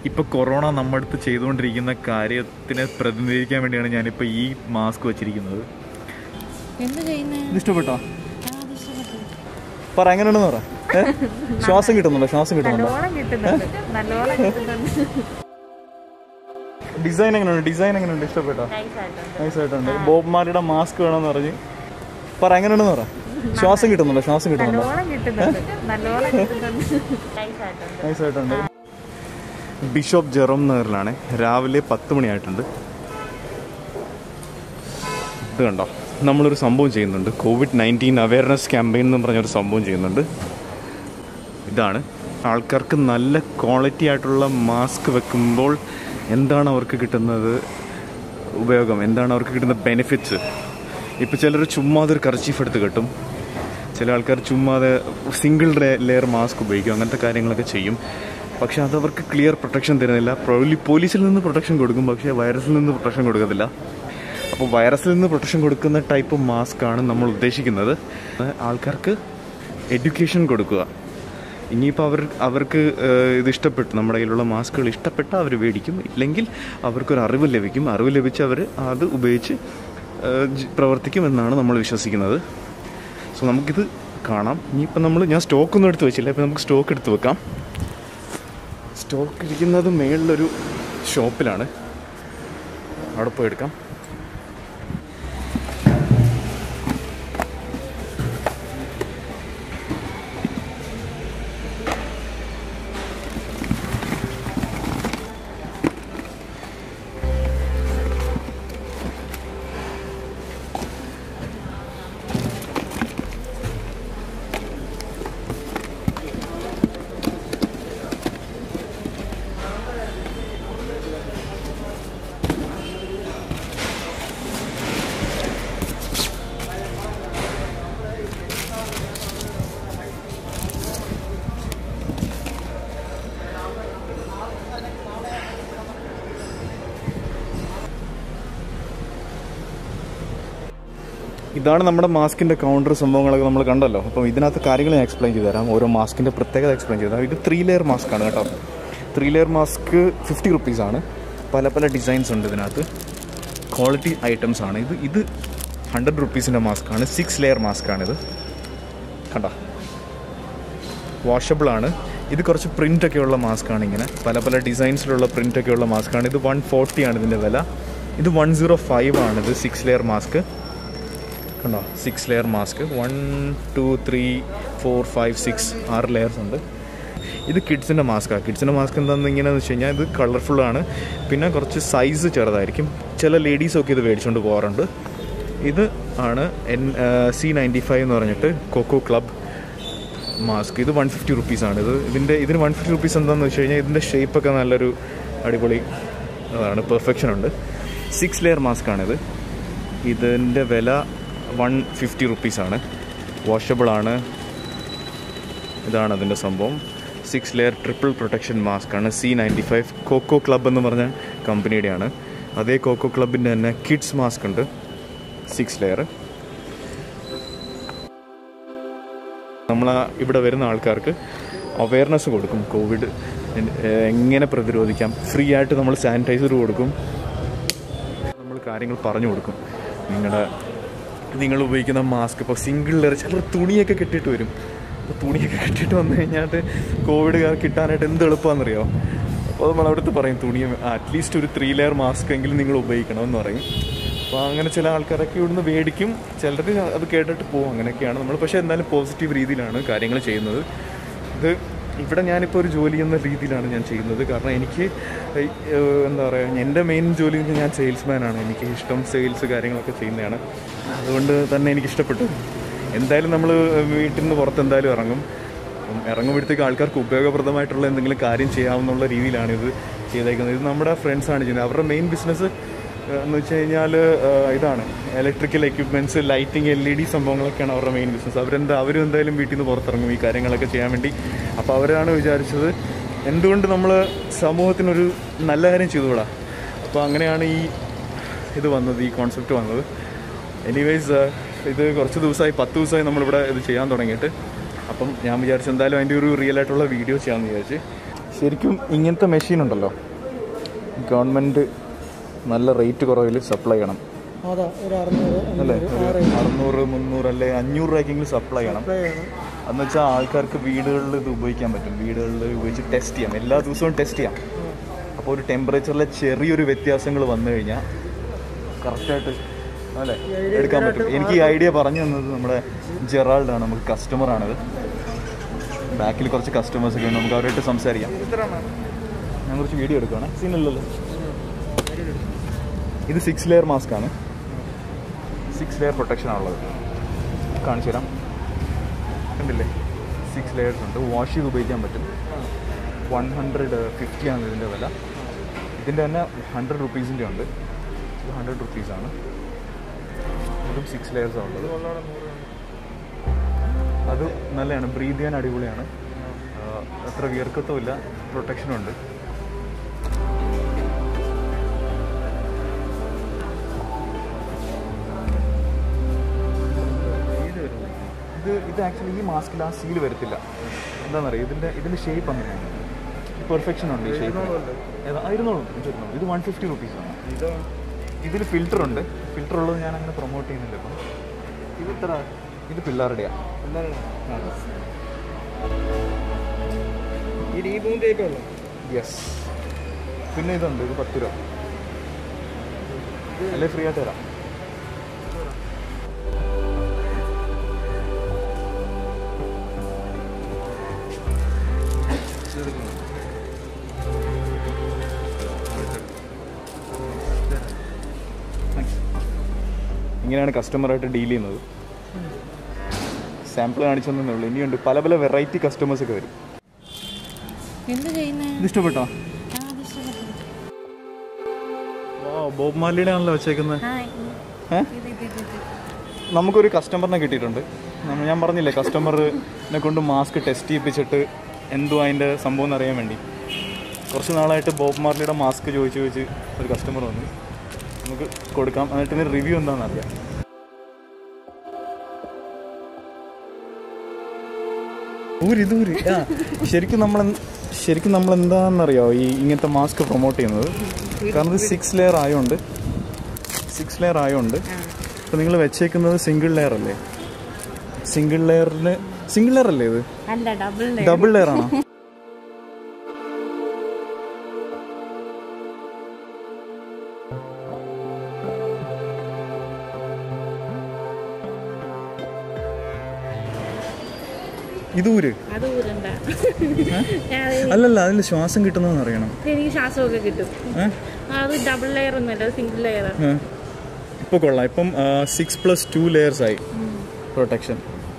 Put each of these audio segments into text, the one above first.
ഇപ്പോൾ കൊറോണ നമ്മുടെ അടുത്ത് ചെയ്തുകൊണ്ടിരിക്കുന്ന കാര്യത്തിനെ പ്രതിനിധീകരിക്കാൻ വേണ്ടിയാണ് ഞാനിപ്പോൾ ഈ മാസ്ക് വെച്ചിരിക്കുന്നത് എന്ത് ചെയ്യുന്നേ ഇത് ഇഷ്ടപ്പെട്ടോ ആ, അത് ഇഷ്ടപ്പെട്ടു. പറ എങ്ങനെയാണെന്ന് പറ ഏ? ശ്വാസം കിട്ടുന്നുണ്ടോ ശ്വാസം കിട്ടുന്നുണ്ടോ നല്ലോണം കിട്ടുന്നുണ്ട് നല്ലോണം കിട്ടുന്നുണ്ട് ഡിസൈൻ എങ്ങനെയുണ്ട് ഡിസൈൻ എങ്ങനെയുണ്ട് ഇഷ്ടപ്പെട്ടോ Nice ആയിട്ടുണ്ട്. നൈസ് ആയിട്ടുണ്ട് ബോബ് മാലിയുടെ മാസ്ക് വേണമെന്ന് പറഞ്ഞ് പറ എങ്ങനെയാണെന്ന് പറ ശ്വാസം കിട്ടുന്നുണ്ടോ ശ്വാസം കിട്ടുന്നുണ്ടോ നല്ലോണം കിട്ടുന്നുണ്ട് നല്ലോണം കിട്ടുന്നുണ്ട് Nice ആയിട്ടുണ്ട്. നൈസ് ആയിട്ടുണ്ട് ബിഷപ്പ് ജെറോം നഗറിലാണ് രാവിലെ പത്ത് മണിയായിട്ടുണ്ട് ഇത് കണ്ടോ നമ്മളൊരു സംഭവം ചെയ്യുന്നുണ്ട് കോവിഡ് നയൻറ്റീൻ അവയർനെസ് ക്യാമ്പയിൻ എന്ന് പറഞ്ഞൊരു സംഭവം ചെയ്യുന്നുണ്ട് ഇതാണ് ആൾക്കാർക്ക് നല്ല ക്വാളിറ്റി ആയിട്ടുള്ള മാസ്ക് വെക്കുമ്പോൾ എന്താണ് അവർക്ക് കിട്ടുന്നത് ഉപയോഗം എന്താണ് അവർക്ക് കിട്ടുന്ന ബെനിഫിറ്റ്സ് ഇപ്പോൾ ചിലർ ചുമ്മാതെ ഒരു കർച്ചീഫ് എടുത്ത് കെട്ടും ചില ആൾക്കാർ ചുമ്മാതെ സിംഗിൾ ലെയർ മാസ്ക് ഉപയോഗിക്കും അങ്ങനത്തെ കാര്യങ്ങളൊക്കെ ചെയ്യും പക്ഷെ അതവർക്ക് ക്ലിയർ പ്രൊട്ടക്ഷൻ തരുന്നില്ല പ്രോബ്ലി പോലീസിൽ നിന്ന് പ്രൊട്ടക്ഷൻ കൊടുക്കും പക്ഷേ വൈറസിൽ നിന്ന് പ്രൊട്ടക്ഷൻ കൊടുക്കത്തില്ല അപ്പോൾ വൈറസിൽ നിന്ന് പ്രൊട്ടക്ഷൻ കൊടുക്കുന്ന ടൈപ്പ് മാസ്ക് ആണ് നമ്മൾ ഉദ്ദേശിക്കുന്നത് ആൾക്കാർക്ക് എഡ്യൂക്കേഷൻ കൊടുക്കുക ഇനിയിപ്പോൾ അവർ അവർക്ക് ഏഹ്, ഇത് ഇഷ്ടപ്പെട്ടു നമ്മുടെ കയ്യിലുള്ള മാസ്കുകൾ ഇഷ്ടപ്പെട്ട അവർ മേടിക്കും ഇല്ലെങ്കിൽ അവർക്കൊരു അറിവ് ലഭിക്കും അറിവ് ലഭിച്ച് അവർ അത് ഉപയോഗിച്ച് ഏഹ്, ജി- പ്രവർത്തിക്കുമെന്നാണ് നമ്മൾ വിശ്വസിക്കുന്നത് സോ നമുക്കിത് കാണാം ഇനിയിപ്പോൾ നമ്മൾ ഞാൻ സ്റ്റോക്കൊന്നും എടുത്ത് വെച്ചില്ല ഇപ്പോൾ നമുക്ക് സ്റ്റോക്ക് എടുത്ത് വെക്കാം സ്റ്റോക്ക് ഇരിക്കുന്നത് മേളിലൊരു ഷോപ്പിലാണ് അവിടെ പോയി എടുക്കാം ഇതാണ് നമ്മുടെ മാസ്കിന്റെ കൗണ്ടർ സംഭവങ്ങളൊക്കെ നമ്മൾ കണ്ടല്ലോ അപ്പം ഇതിനകത്ത് കാര്യങ്ങൾ ഞാൻ എക്സ്പ്ലെയിൻ ചെയ്തു തരാം ഓരോ മാസ്കിന്റെ പ്രത്യേകത എക്സ്പ്ലെയിൻ ചെയ്തു തരാം ഇത് ത്രീ ലെയർ മാസ്ക് ആണ് കേട്ടോ three layer mask fifty rupees ആണ് പല പല ഡിസൈൻസ് ഉണ്ട് ഇതിനകത്ത് ക്വാളിറ്റി ഐറ്റംസ് ആണ് ഇത് ഇത് ഹൺഡ്രഡ് റുപ്പീസിൻ്റെ മാസ്ക് ആണ് സിക്സ് ലെയർ മാസ്ക് ആണിത് കണ്ടോ വാഷബിൾ ആണ് ഇത് കുറച്ച് പ്രിൻ്റ് ഒക്കെ ഉള്ള മാസ്ക് ആണ് ഇങ്ങനെ പല പല ഡിസൈൻസിലുള്ള പ്രിൻ്റ് ഒക്കെ ഉള്ള മാസ്ക് ആണ് ഇത് വൺ ഫോർട്ടി ആണ് ഇതിൻ്റെ വില ഇത് വൺ സീറോ ഫൈവ് ആണ് ഇത് സിക്സ് ലെയർ മാസ്ക് കണ്ടോ six layer mask one two three four five six ആറ് ലെയർസ് ഉണ്ട് ഇത് കിഡ്സിൻ്റെ മാസ്കാണ് കിഡ്സിൻ്റെ മാസ്ക് എന്താണെന്ന് ഇങ്ങനെയെന്ന് വെച്ച് കഴിഞ്ഞാൽ ഇത് കളർഫുള്ളാണ് പിന്നെ കുറച്ച് സൈസ് ചെറുതായിരിക്കും ചില ലേഡീസൊക്കെ ഇത് മേടിച്ചുകൊണ്ട് പോകാറുണ്ട് ഇത് ആണ് എൻ സി നയൻറ്റി ഫൈവ് എന്ന് പറഞ്ഞിട്ട് കൊക്കോ ക്ലബ് മാസ്ക് ഇത് വൺ ഫിഫ്റ്റി റുപ്പീസാണ് ഇത് ഇതിൻ്റെ ഇതിന് വൺ ഫിഫ്റ്റി റുപ്പീസ് എന്താണെന്ന് വെച്ച് കഴിഞ്ഞാൽ ഇതിൻ്റെ ഷേപ്പൊക്കെ നല്ലൊരു അടിപൊളി അതാണ് പെർഫെക്ഷൻ ഉണ്ട് സിക്സ് ലെയർ മാസ്ക് ആണിത് ഇതിൻ്റെ വില വൺ ഫിഫ്റ്റി റുപ്പീസാണ് വാഷബിൾ ആണ് ഇതാണ് അതിൻ്റെ സംഭവം six layer triple protection mask ആണ് C ninety five Coco Club എന്ന് പറഞ്ഞ കമ്പനിയുടെയാണ് അതേ കോക്കോ ക്ലബിൻ്റെ തന്നെ കിഡ്സ് മാസ്ക് ഉണ്ട് സിക്സ് ലെയർ നമ്മൾ ഇവിടെ വരുന്ന ആൾക്കാർക്ക് അവയർനെസ് കൊടുക്കും കോവിഡ് എങ്ങനെ പ്രതിരോധിക്കാം ഫ്രീ ആയിട്ട് നമ്മൾ സാനിറ്റൈസർ കൊടുക്കും നമ്മൾ കാര്യങ്ങൾ പറഞ്ഞു കൊടുക്കും നിങ്ങളുടെ നിങ്ങൾ ഉപയോഗിക്കുന്ന മാസ്ക് ഇപ്പോൾ സിംഗിൾ ലെയർ ചിലർ തുണിയൊക്കെ കെട്ടിയിട്ട് വരും അപ്പോൾ തുണിയൊക്കെ കെട്ടിയിട്ട് വന്നു കഴിഞ്ഞാൽ കോവിഡ് കിട്ടാനായിട്ട് എന്ത് എളുപ്പമാണെന്നറിയോ അപ്പോൾ നമ്മൾ അവിടുത്തെ പറയും തുണി അറ്റ്ലീസ്റ്റ് ഒരു ത്രീ ലെയർ മാസ്ക് എങ്കിലും നിങ്ങൾ ഉപയോഗിക്കണമെന്ന് പറയും അപ്പോൾ അങ്ങനെ ചില ആൾക്കാരൊക്കെ ഇവിടുന്ന് മേടിക്കും ചിലർ അത് കേട്ടിട്ട് പോകും അങ്ങനെയൊക്കെയാണ് നമ്മൾ പക്ഷേ എന്തായാലും പോസിറ്റീവ് രീതിയിലാണ് കാര്യങ്ങൾ ചെയ്യുന്നത് ഇത് ഇവിടെ ഞാനിപ്പോൾ ഒരു ജോലി എന്ന രീതിയിലാണ് ഞാൻ ചെയ്യുന്നത് കാരണം എനിക്ക് ഈ, ഏഹ്, എന്താ പറയുക എൻ്റെ മെയിൻ ജോലി എന്ന് ഞാൻ സെയിൽസ്മാനാണ് എനിക്ക് ഇഷ്ടം സെയിൽസ് കാര്യങ്ങളൊക്കെ ചെയ്യുന്നതാണ് അതുകൊണ്ട് തന്നെ എനിക്ക് ഇഷ്ടപ്പെട്ടു എന്തായാലും നമ്മൾ വീട്ടിൽ നിന്ന് പുറത്ത് എന്തായാലും ഇറങ്ങും അപ്പം ഇറങ്ങുമ്പോഴത്തേക്ക് ആൾക്കാർക്ക് ഉപയോഗപ്രദമായിട്ടുള്ള എന്തെങ്കിലും കാര്യം ചെയ്യാവുന്നുള്ള രീതിയിലാണ് ഇത് ചെയ്തേക്കുന്നത് ഇത് നമ്മുടെ ഫ്രണ്ട്സാണ് ചെയ്യുന്നത് അവരുടെ മെയിൻ ബിസിനസ് എന്ന് വെച്ച് കഴിഞ്ഞാൽ ഇതാണ് electrical equipments lighting L E D സംഭവങ്ങളൊക്കെയാണ് അവരുടെ മെയിൻ ബിസിനസ് അവരെന്താ അവരും എന്തായാലും വീട്ടിൽ നിന്ന് പുറത്തിറങ്ങും ഈ കാര്യങ്ങളൊക്കെ ചെയ്യാൻ വേണ്ടി അപ്പോൾ അവരാണ് വിചാരിച്ചത് എന്തുകൊണ്ട് നമ്മൾ സമൂഹത്തിനൊരു നല്ല കാര്യം ചെയ്തുകൂടാ അപ്പോൾ അങ്ങനെയാണ് ഈ ഇത് വന്നത് ഈ കോൺസെപ്റ്റ് വന്നത് എനിവേസ് ഇത് കുറച്ച് ദിവസമായി പത്ത് ദിവസമായി നമ്മളിവിടെ ഇത് ചെയ്യാൻ തുടങ്ങിയിട്ട് അപ്പം ഞാൻ വിചാരിച്ചു എന്തായാലും അതിൻ്റെ ഒരു റിയൽ ആയിട്ടുള്ള വീഡിയോ ചെയ്യാമെന്ന് വിചാരിച്ച് ശരിക്കും ഇങ്ങനത്തെ മെഷീൻ ഉണ്ടല്ലോ ഗവൺമെൻറ് നല്ല റേറ്റ് കുറവിൽ സപ്ലൈ ചെയ്യണം അതാ ഒരു അറുന്നൂറ് അല്ലേ അഞ്ഞൂറ് ഒരു അറുന്നൂറ് മുന്നൂറ് അല്ലെ അഞ്ഞൂറ് രൂപയ്ക്കെങ്കിലും സപ്ലൈ ചെയ്യണം സപ്ലൈ ചെയ്യണം എന്ന് വെച്ചാൽ ആൾക്കാർക്ക് വീടുകളിൽ ഇത് ഉപയോഗിക്കാൻ പറ്റും വീടുകളിൽ ഉപയോഗിച്ച് ടെസ്റ്റ് ചെയ്യാം എല്ലാ ദിവസവും ടെസ്റ്റ് ചെയ്യാം അപ്പോൾ ഒരു ടെമ്പറേച്ചറിലെ ചെറിയൊരു വ്യത്യാസങ്ങൾ വന്നു കഴിഞ്ഞാൽ കറക്റ്റായിട്ട് അല്ലേ എടുക്കാൻ പറ്റും എനിക്ക് ഈ ഐഡിയ പറഞ്ഞു തന്നത് നമ്മുടെ ജെറാൾഡാണ് നമുക്ക് കസ്റ്റമറാണത് ബാക്കിൽ കുറച്ച് കസ്റ്റമേഴ്സ് ഒക്കെ ഉണ്ട് നമുക്ക് അവരായിട്ട് സംസാരിക്കാം ഞാൻ കുറച്ച് വീഡിയോ എടുക്കുകയാണ് സീനല്ലല്ലോ ഇത് സിക്സ് ലെയർ മാസ്ക് ആണ് സിക്സ് ലെയർ പ്രൊട്ടക്ഷൻ ആണുള്ളത് കാണിച്ചു തരാം കണ്ടില്ലേ സിക്സ് ലെയേഴ്സ് ഉണ്ട് വാഷ് ചെയ്ത് ഉപയോഗിക്കാൻ പറ്റും വൺ ഹൺഡ്രഡ് ഫിഫ്റ്റി ആണ് ഇതിൻ്റെ വില ഇതിൻ്റെ തന്നെ ഹൺഡ്രഡ് റുപ്പീസിൻ്റെ ഉണ്ട് ഇത് ഹൺഡ്രഡ് റുപ്പീസാണ് ഇതും സിക്സ് ലെയേഴ്സാണ് ഉള്ളത് അത് നല്ലതാണ് ബ്രീത് ചെയ്യാൻ അടിപൊളിയാണ് ആ, അത്ര വിയർക്കത്തും ഇല്ല പ്രൊട്ടക്ഷനും ഉണ്ട് ഇത് ഇത് ആക്ച്വലി ഈ മാസ്കിൽ ആ സീൽ വരത്തില്ല എന്താണെന്നറിയോ ഇതിൻ്റെ ഇതിൻ്റെ ഷേപ്പ് അങ്ങനെയാണ് പെർഫെക്ഷൻ ഉണ്ട് ഈ ഷേപ്പ് ഇരുന്നോളും ഇരുന്നോളും ഇത് വൺ ഫിഫ്റ്റി റുപ്പീസാണ് ഇത് ഇതിൽ ഫിൽറ്റർ ഉണ്ട് ഫിൽറ്റർ ഉള്ളത് ഞാൻ അങ്ങനെ പ്രൊമോട്ട് ചെയ്യുന്നില്ല ഇപ്പം ഇത് ഇത്ര ഇത് പിള്ളേരുടെയാണ് എന്താണ് ഈ ഡീപൂൺ ടൈപ്പ് ഉള്ളു യെസ് പിന്നെ ഇതുണ്ട് ഇത് പത്ത് രൂപ അല്ലേ ഫ്രീ ആയിട്ട് തരാം ഇങ്ങനെയാണ് കസ്റ്റമറായിട്ട് ഡീൽ ചെയ്യുന്നത് സാമ്പിൾ കാണിച്ചെന്നേ ഉള്ളൂ ഇനിയുണ്ട് പല പല വെറൈറ്റി കസ്റ്റമേഴ്സ് ഒക്കെ വരും എന്ത് ചെയ്യുന്നേ ഇത് ഇഷ്ടപ്പെട്ടോ ബോബ് മാർലിയുടെ ആണല്ലോ വെച്ചേക്കുന്നത് ഏ? നമുക്കൊരു കസ്റ്റമറിനെ കിട്ടിയിട്ടുണ്ട് നമ്മ- ഞാൻ പറഞ്ഞില്ലേ കസ്റ്റമറിനെ കൊണ്ട് മാസ്ക് ടെസ്റ്റ് ചെയ്യിപ്പിച്ചിട്ട് എന്തോ അതിൻ്റെ സംഭവം എന്ന് അറിയാൻ വേണ്ടി കുറച്ച് നാളായിട്ട് ബോബ് മാർലിയുടെ മാസ്ക് ചോദിച്ച് ചോദിച്ച് ഒരു കസ്റ്റമർ വന്നു നമുക്ക് കൊടുക്കാം എന്നിട്ട് ഇതിന് റിവ്യൂ എന്താണെന്ന് അറിയാം ഊരി ദൂരി ആ ശരിക്കും നമ്മൾ ശരിക്കും നമ്മൾ എന്താണെന്നറിയോ ഈ ഇങ്ങനത്തെ മാസ്ക് പ്രൊമോട്ട് ചെയ്യുന്നത് കാരണം ഇത് സിക്സ് ലെയർ ആയതുകൊണ്ട് സിക്സ് ലെയർ ആയതുകൊണ്ട് ഇപ്പം നിങ്ങൾ വെച്ചേക്കുന്നത് സിംഗിൾ ലെയർ അല്ലേ സിംഗിൾ ലെയറിന് സിംഗിൾ ലെയർ അല്ലേ ഇത് അല്ല ഡബിൾ ഡബിൾ ലെയർ ആണോ ഇതൂര് അത് ഊരണ്ട ഞാൻ അല്ലല്ല അതിൽ ശ്വാസം കിട്ടുന്നതെന്ന് അറിയണം എനിക്ക് ശ്വാസമൊക്കെ കിട്ടും ഏ? അത് ഡബിൾ ലെയർ ഒന്നുമല്ല സിംഗിൾ ലെയർ ഏ. ഇപ്പൊ കൊള്ളാം ഇപ്പം സിക്സ് പ്ലസ് ടു ലെയേഴ്സ് ആയി പ്രൊട്ടക്ഷൻ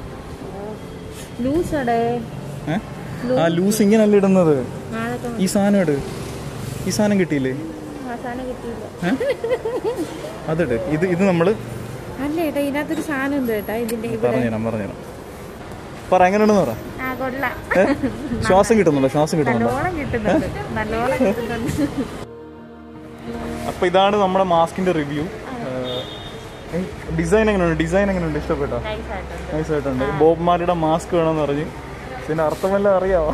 ലൂസ് അടേ ആ ലൂസ് ഇങ്ങനല്ല ഇടുന്നത് അതൊക്കെ ഈ സാധനം ഇട് ഈ സാധനം കിട്ടിയില്ലേ അവസാനം കിട്ടിയില്ല ഏ? അതിട് ഇത് ഇത് നമ്മൾ അല്ല ഏട്ടാ ഇതിനകത്തൊരു സാധനം ഉണ്ട് കേട്ടാ ഇതിന്റെ ഇവിടെ പറഞ്ഞുതരാം പറഞ്ഞുതരാം പറ എങ്ങനെയുണ്ടെന്ന് പറ ആ കൊള്ളാം ഏ? ശ്വാസം കിട്ടുന്നുണ്ടോ ശ്വാസം കിട്ടുന്നുണ്ടോ നല്ലോണം കിട്ടുന്നുണ്ട് നല്ലോണം കിട്ടുന്നുണ്ട് അപ്പൊ ഇതാണ് നമ്മുടെ മാസ്കിന്റെ റിവ്യൂ ഡിസൈൻ എങ്ങനെയുണ്ട് ഡിസൈൻ എങ്ങനെയുണ്ട് ഇഷ്ടപ്പെട്ടോ നൈസ് ആയിട്ടുണ്ട് നൈസ് ആയിട്ടുണ്ട് ബോബ് മാരിയുടെ മാസ്ക് വേണമെന്ന് പറഞ്ഞ് പിന്നെ അർത്ഥമെല്ലാം അറിയാവോ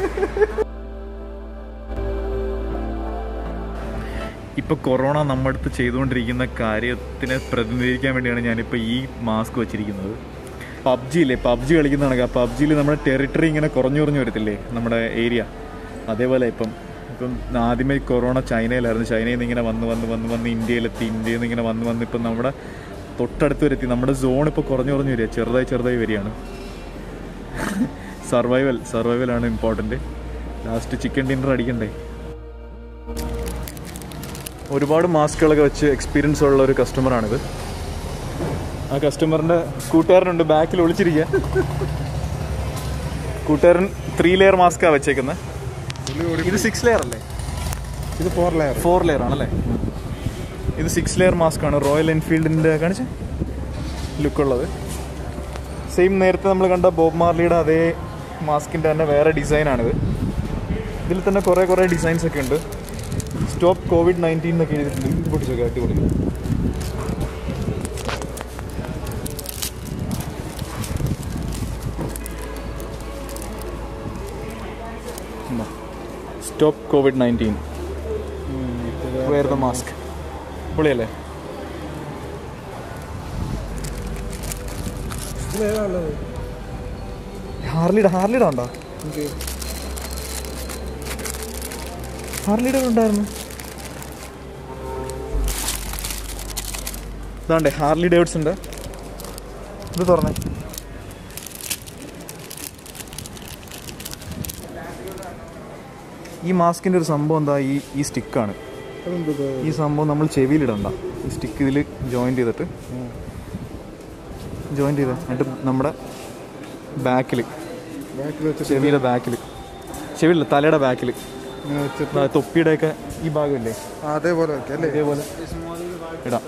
ഇപ്പൊ കൊറോണ നമ്മുടെ അടുത്ത് ചെയ്തുകൊണ്ടിരിക്കുന്ന കാര്യത്തിനെ പ്രതിനിധീകരിക്കാൻ വേണ്ടിയാണ് ഞാനിപ്പോൾ ഈ മാസ്ക് വെച്ചിരിക്കുന്നത് പബ്ജി ഇല്ലേ പബ്ജി കളിക്കുന്ന കണക്കാ പബ്ജിയിൽ നമ്മുടെ ടെറിട്ടറി ഇങ്ങനെ കുറഞ്ഞു കുറഞ്ഞു വരത്തില്ലേ നമ്മുടെ ഏരിയ അതേപോലെ ഇപ്പം ഇപ്പം ആദ്യമേ കൊറോണ ചൈനയിലായിരുന്നു ചൈനയിൽ നിന്ന് ഇങ്ങനെ വന്ന് വന്ന് വന്ന് വന്ന് ഇന്ത്യയിലെത്തി ഇന്ത്യയിൽ നിന്ന് ഇങ്ങനെ വന്ന് വന്ന് ഇപ്പം നമ്മുടെ തൊട്ടടുത്ത് വരെത്തി നമ്മുടെ സോൺ ഇപ്പോൾ കുറഞ്ഞു കുറഞ്ഞു വരിക ചെറുതായി ചെറുതായി വരികയാണ് സർവൈവൽ സർവൈവലാണ് ഇമ്പോർട്ടൻറ്റ് ലാസ്റ്റ് ചിക്കൻ ഡിന്നർ അടിക്കണ്ടേ ഒരുപാട് മാസ്കുകളൊക്കെ വെച്ച് എക്സ്പീരിയൻസ് ഉള്ള ഒരു കസ്റ്റമറാണിത് ആ കസ്റ്റമറിൻ്റെ കൂട്ടുകാരനുണ്ട് ബാക്കിൽ ഒളിച്ചിരിക്കുക കൂട്ടുകാരൻ ത്രീ ലെയർ മാസ്കാണ് വെച്ചേക്കുന്നത് ഇത് സിക്സ് ലെയർ അല്ലേ ഇത് ഫോർ ലെയർ ഫോർ ലെയർ ആണല്ലേ ഇത് സിക്സ് ലെയർ മാസ്ക് ആണ് റോയൽ എൻഫീൽഡിൻ്റെ കാണിച്ച ലുക്കുള്ളത് സെയിം നേരത്തെ നമ്മൾ കണ്ട ബോബ് മാർലിയുടെ അതേ മാസ്കിൻ്റെ തന്നെ വേറെ ഡിസൈനാണിത് ഇതിൽ തന്നെ കുറേ കുറേ ഡിസൈൻസ് ഒക്കെ ഉണ്ട് സ്റ്റോപ്പ് കോവിഡ് നയൻറ്റീൻ എന്നൊക്കെ എഴുതിയിട്ടുണ്ട് ഇത് പൊട്ടിച്ചൊക്കെ അടിപൊളി ഉണ്ടോ? Stop COVID nineteen wear the mask പൊളിയല്ലേ ഇതിലേതാണുള്ളത് ഹാർലിയുടെ ഹാർലിയുടെ ഉണ്ടോ എനിക്ക് ഹാർലിയുടെ ഉണ്ടായിരുന്നു ഇതാണ്ടേ ഹാർലി ഡേവിഡ്സിൻ്റെ ഇത് തുറന്നേ ഈ മാസ്കിൻ്റെ ഒരു സംഭവം എന്താ ഈ ഈ സ്റ്റിക്കാണ് അതെന്ത് ഇത്? ഈ സംഭവം നമ്മൾ ചെവിയിലിടണ്ട ഈ സ്റ്റിക്ക് ഇതിൽ ജോയിൻ്റ് ചെയ്തിട്ട് ഉം. ജോയിൻ്റ് ചെയ്ത് എന്നിട്ട് നമ്മുടെ ബാക്കിൽ ബാക്കിൽ വെച്ചിട്ട് ചെവിയുടെ ബാക്കിൽ ചെവിയില്ല തലയുടെ ബാക്കിൽ ഇങ്ങനെ വെച്ചിട്ട് തൊപ്പിയുടെയൊക്കെ ഈ ഭാഗമില്ലേ ആ, അതേപോലെ വെക്കാം അല്ലേ ഇതേപോലെ ഇടാം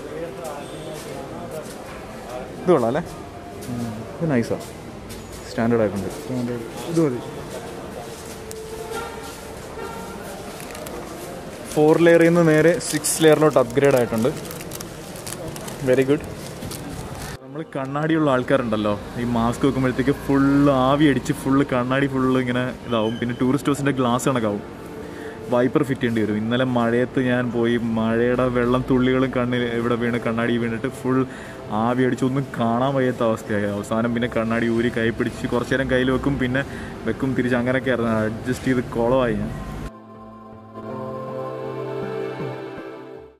ഇത് കൊള്ളാം അല്ലേ ഇത് നൈസാ സ്റ്റാൻഡേർഡ് ആയിട്ടുണ്ട് സ്റ്റാൻഡേർഡ്. ഇത് മതി ഫോർ ലെയറിൽ നിന്ന് നേരെ സിക്സ് ലെയറിലോട്ട് അപ്ഗ്രേഡ് ആയിട്ടുണ്ട് വെരി ഗുഡ് നമ്മൾ കണ്ണാടിയുള്ള ആൾക്കാരുണ്ടല്ലോ ഈ മാസ്ക് വെക്കുമ്പോഴത്തേക്ക് ഫുള്ള് ആവി അടിച്ച് ഫുള്ള് കണ്ണാടി ഫുള്ള് ഇങ്ങനെ ഇതാവും പിന്നെ ടൂറിസ്റ്റ് ഹൗസിൻ്റെ ഗ്ലാസ് കണക്കാവും വൈപ്പർ ഫിറ്റ് ചെയ്യേണ്ടി വരും ഇന്നലെ മഴയത്ത് ഞാൻ പോയി മഴയുടെ വെള്ളം തുള്ളികളും കണ്ണിൽ ഇവിടെ വീണ് കണ്ണാടി വീണിട്ട് ഫുൾ ആവി അടിച്ച് ഒന്നും കാണാൻ വയ്യാത്ത അവസ്ഥയായി അവസാനം പിന്നെ കണ്ണാടി ഊരി കൈ പിടിച്ച് കുറച്ച് നേരം കയ്യിൽ വെക്കും പിന്നെ വെക്കും തിരിച്ച് അങ്ങനെയൊക്കെ ആയിരുന്നു അഡ്ജസ്റ്റ് ചെയ്ത് കുളമായി ഞാൻ